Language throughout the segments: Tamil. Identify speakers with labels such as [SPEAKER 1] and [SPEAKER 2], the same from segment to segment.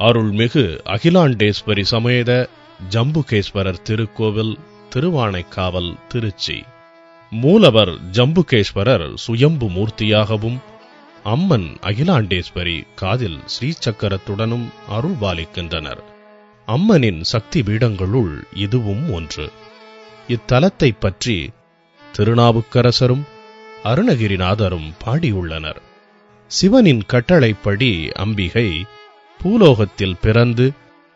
[SPEAKER 1] அருள்மிகு அகிலாண்டேஸ்வரி சமேத ஜம்புகேஸ்வரர் திருக்கோவில் திருவானைக்காவல் திருச்சி மூலவர் ஜம்புகேஸ்வரர் சுயம்பு மூர்த்தியாகவும் அம்மன் அகிலாண்டேஸ்வரி காதில் ஸ்ரீசக்கரத்துடனும் அருள்பாலிக்கின்றனர் அம்மனின் சக்தி பீடங்களுள் இதுவும் ஒன்று இத்தலத்தைப் பற்றி திருநாவுக்கரசரும் அருணகிரிநாதரும் பாடியுள்ளனர் சிவனின் கட்டளைப்படி அம்பிகை பூலோகத்தில் பிறந்து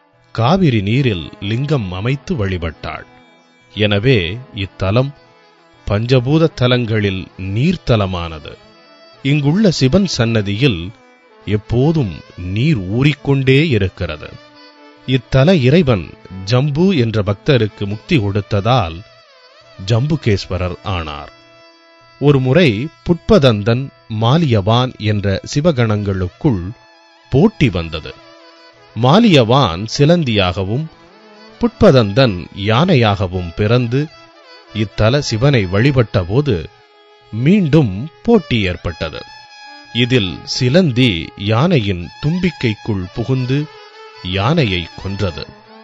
[SPEAKER 1] காவிரி நீரில் லிங்கம் அமைத்து வழிபட்டாள் எனவே இத்தலம் பஞ்சபூத தலங்களில் நீர்த்தலமானது இங்குள்ள சிவன் சன்னதியில் எப்போதும் நீர் ஊறிக்கொண்டே இருக்கிறது இத்தல இறைவன் ஜம்பு என்ற பக்தருக்கு முக்தி கொடுத்ததால் ஜம்புகேஸ்வரர் ஆனார் ஒருமுறை புட்பதந்தன் மாலியவான் என்ற சிவகணங்களுக்குள் போட்டி வந்தது மாலியவான் சிலந்தியாகவும் புட்பதந்தன் யானையாகவும் பிறந்து இத்தல சிவனை வழிபட்டபோது மீண்டும் போட்டி ஏற்பட்டது இதில் சிலந்தி யானையின் தும்பிக்கைக்குள் புகுந்து யானையை கொன்றது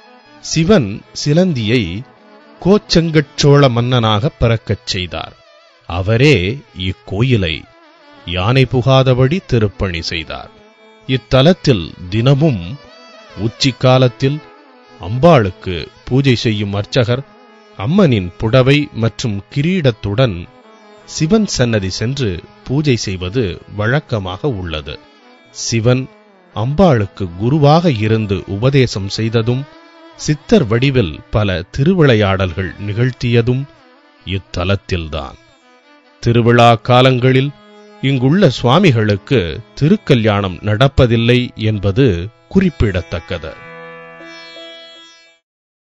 [SPEAKER 1] சிவன் சிலந்தியை கோச்செங்கச்சோழ மன்னனாக பிறக்கச் செய்தார் அவரே இக்கோயிலை யானை புகாதபடி திருப்பணி செய்தார் இத்தலத்தில் தினமும் உச்சிக்காலத்தில் அம்பாளுக்கு பூஜை செய்யும் அர்ச்சகர் அம்மனின் புடவை மற்றும் கிரீடத்துடன் சிவன் சன்னதி சென்று பூஜை செய்வது வழக்கமாக உள்ளது சிவன் அம்பாளுக்கு குருவாக இருந்து உபதேசம் செய்ததும் சித்தர் வடிவில் பல திருவிளையாடல்கள் நிகழ்த்தியதும் இத்தலத்தில்தான் திருவிழா காலங்களில் இங்குள்ள சுவாமிகளுக்கு திருக்கல்யாணம் நடப்பதில்லை என்பது குறிப்பிடத்தக்கது